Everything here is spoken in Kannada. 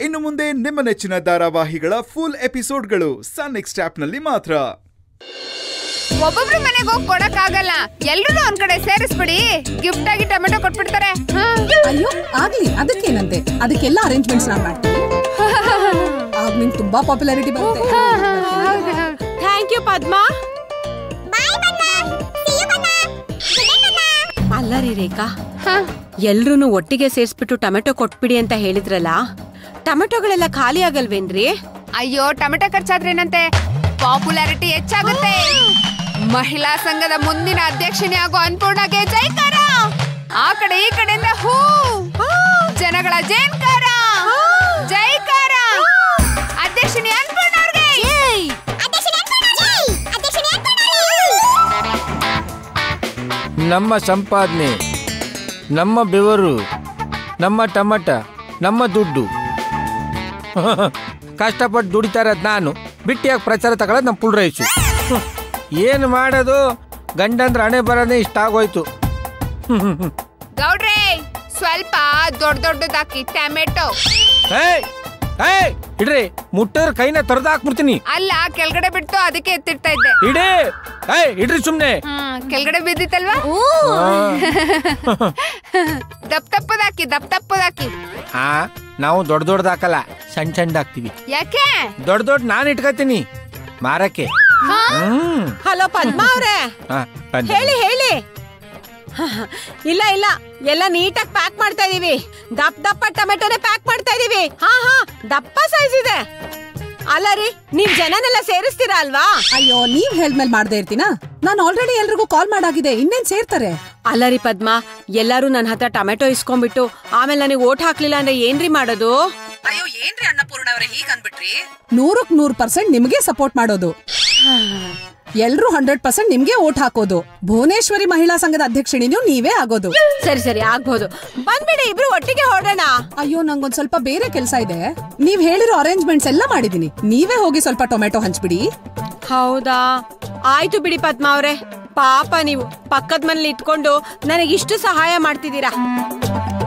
ಇನ್ನು ಮುಂದೆ ನಿಮ್ಮ ನೆಚ್ಚಿನ ಧಾರಾವಾಹಿಗಳ ಫುಲ್ ಎಪಿಸೋಡ್ಗಳು ಸನ್ ನೆಕ್ಸ್ಟ್ ಆಪ್ನಲ್ಲಿ ಮಾತ್ರ ಒಬ್ಬೊಬ್ರು ಮನೆಗೆ ಹೋಗಿ ಕೊಡಕ್ ಆಗಲ್ಲ ಎಲ್ರು ಒಂದ್ ಕಡೆ ಸೇರಿಸ್ಬಿಡಿ ಗಿಫ್ಟ್ ಆಗಿ ಟೊಮೆಟೊ ಕೊಟ್ಬಿಡ್ತಾರೆ ಹಾ. ಅಯ್ಯೋ ಆಗ್ಲಿ ಅದಕ್ಕೇನಂತೆ ಅದಕ್ಕೆಲ್ಲ ಅರೇಂಜ್ಮೆಂಟ್ಸ್ ನಾನ್ ಮಾಡ್ತೀನಿ ಆಗ ನಿಂಗೆ ತುಂಬಾ ಪಾಪ್ಯುಲಾರಿಟಿ ಬರುತ್ತೆ ಥ್ಯಾಂಕ್ ಯು ಪದ್ಮಾ ಅಲ್ಲ ರೀ ರೇಖಾ ಹಾ. ಎಲ್ರೂ ಒಟ್ಟಿಗೆ ಸೇರ್ಸ್ಬಿಟ್ಟು ಟೊಮೆಟೊ ಕೊಟ್ಬಿಡಿ ಅಂತ ಹೇಳಿದ್ರಲ್ಲ ಟೊಮೆಟೊಗಳೆಲ್ಲ ಖಾಲಿ ಆಗಲ್ವೇನ್ರಿ ಅಯ್ಯೋ ಟೊಮೆಟೊ ಖರ್ಚಾದ್ರೇನಂತೆ ಪಾಪ್ಯುಲಾರಿಟಿ ಹೆಚ್ಚಾಗುತ್ತೆ ಮಹಿಳಾ ಸಂಘದ ಮುಂದಿನ ಅಧ್ಯಕ್ಷನೇ ಆಗೋ ಅನ್ಪೂರ್ಣಗೆ ಜೈಕಾರ ಆ ಕಡೆ ಈ ಕಡೆಯಿಂದ ಹೂ ಜನಗಳ ಜೇನ್ಕಾರ ಜೈಕಾರ ಅಧ್ಯಕ್ಷನೇ ಅನ್ಪೂರ್ಣ ಅವ್ರಿಗೆ ನಮ್ಮ ಸಂಪಾದನೆ ನಮ್ಮ ಬೆವರು ನಮ್ಮ ಟಮಟ ನಮ್ಮ ದುಡ್ಡು ಕಷ್ಟಪಟ್ಟು ದುಡಿತಾರದ್ ನಾನು ಬಿಟ್ಟಿಯಾಗಿ ಪ್ರಚಾರ ತಗೊಳ್ಳೋದು ನಮ್ಮ ಪುಲ್ ರೈಸು ಏನು ಮಾಡೋದು ಗಂಡಂದ್ರ ಹಣೆ ಬರೋದೇ ಇಷ್ಟ ಆಗೋಯ್ತು ಗೌಡ್ರೆ ಸ್ವಲ್ಪ ದೊಡ್ಡ ದೊಡ್ಡದಾಕಿ ಟೊಮೆಟೊ ಏಯ್ ಏಯ್ ಇಡ್ರಿ ಮುಟ್ಟಿದ್ರೆ ಕೈನ ತರದು ಹಾಕ್ಬಿಡ್ತೀನಿ ಅಲ್ಲ ಕೆಳಗಡೆ ಬಿಟ್ಟು ಅದಕ್ಕೆ ಎತ್ತಿಡ್ತಾ ಇದ್ದೆ ಇಡೇ ಏಯ್ ಇಡ್ರಿ ಸುಮ್ಮನೆ ಹ್ಮ್ ಕೆಳಗಡೆ ಬಿದ್ದಿತ್ತಲ್ವಾ ದಪ್ ತಪ್ಪದಾಕಿ ದಪ್ ತಪ್ಪದಾಕಿ ಹಾ ನಾವು ದೊಡ್ಡ ದೊಡ್ಡದು ಹಾಕಲ್ಲ ಸಣ್ಣ ಸಣ್ಣ ಹಾಕ್ತಿವಿ ಯಾಕೆ ದೊಡ್ಡ ದೊಡ್ಡ ನಾನು ಇಟ್ಕೋತೀನಿ ಮಾರಕ್ಕೆ ಹ್ಮ್ ಹಲೋ ಪದ್ಮಾ ಅವ್ರೆ ಹಾ, ಬಂದೆ. ಹೇಳಿ ಹೇಳಿ ಇಲ್ಲ ಇಲ್ಲ ಎಲ್ಲ ನೀಟಾಗಿ ಪ್ಯಾಕ್ ಮಾಡ್ತಾ ಇದೀವಿ ದಪ್ಪ ದಪ್ಪ ಟೊಮೆಟೊನೆ ಪ್ಯಾಕ್ ಮಾಡ್ತಾ ಇದೀವಿ ಹಾ ಹಾ ದಪ್ಪ ಸೈಜ್ ಇದೆ ಅಲ್ಲ ರೀ ನೀವ್ ಜನನೆಲ್ಲ ಸೇರಿಸ್ತೀರಾ ಅಲ್ವಾ ಅಯ್ಯೋ ನೀವ್ ಹೇಳ್ಮೇಲೆ ಮಾಡ್ದೆ ಇರ್ತೀನಾ ನಾನು ಆಲ್ರೆಡಿ ಎಲ್ರಿಗೂ ಕಾಲ್ ಮಾಡಾಗಿದೆ ಇನ್ನೇನ್ ಸೇರ್ತಾರೆ ಅಲ್ಲ ರೀ ಪದ್ಮಾ ಎಲ್ಲಾರು ನನ್ನ ಹತ್ರ ಟೊಮೆಟೊ ಇಸ್ಕೊಂಡ್ಬಿಟ್ಟು ಆಮೇಲೆ ನನಗೆ ಓಟ್ ಹಾಕ್ಲಿಲ್ಲ ಅಂದ್ರೆ ಏನ್ರಿ ಮಾಡೋದು ಅಯ್ಯೋ ಏನ್ರಿ ಅನ್ನಪೂರ್ಣ ಅವ್ರೆ ಹೀಗ್ ಅನ್ಬಿಟ್ರಿ ನೂರಕ್ ನೂರ್ ಪರ್ಸೆಂಟ್ ನಿಮ್ಗೆ ಸಪೋರ್ಟ್ ಮಾಡೋದು ಎಲ್ರು ಹಂಡ್ರೆಡ್ ಪರ್ಸೆಂಟ್ ನಿಮ್ಗೆ ಓಟ್ ಹಾಕೋದು ಭುವನೇಶ್ವರಿ ಮಹಿಳಾ ಸಂಘದ ಅಧ್ಯಕ್ಷಣಿನೂ ನೀವೇ ಆಗೋದು ಸರಿ ಸರಿ ಆಗ್ಬೋದು ಬಂದ್ಬಿಡಿ ಇಬ್ರು ಒಟ್ಟಿಗೆ ಹೊರಡೋಣ ಅಯ್ಯೋ ನಂಗೊಂದ್ ಸ್ವಲ್ಪ ಬೇರೆ ಕೆಲಸ ಇದೆ ನೀವ್ ಹೇಳಿರೋ ಅರೇಂಜ್ಮೆಂಟ್ಸ್ ಎಲ್ಲ ಮಾಡಿದೀನಿ ನೀವೇ ಹೋಗಿ ಸ್ವಲ್ಪ ಟೊಮೆಟೊ ಹಂಚ್ಬಿಡಿ ಹೌದಾ ಆಯ್ತು ಬಿಡಿ ಪದ್ಮಾ ಅವ್ರೆ ಪಾಪ ನೀವು ಪಕ್ಕದ ಮನೇಲಿ ಇಟ್ಕೊಂಡು ನನಗಿಷ್ಟು ಸಹಾಯ ಮಾಡ್ತಿದ್ದೀರಾ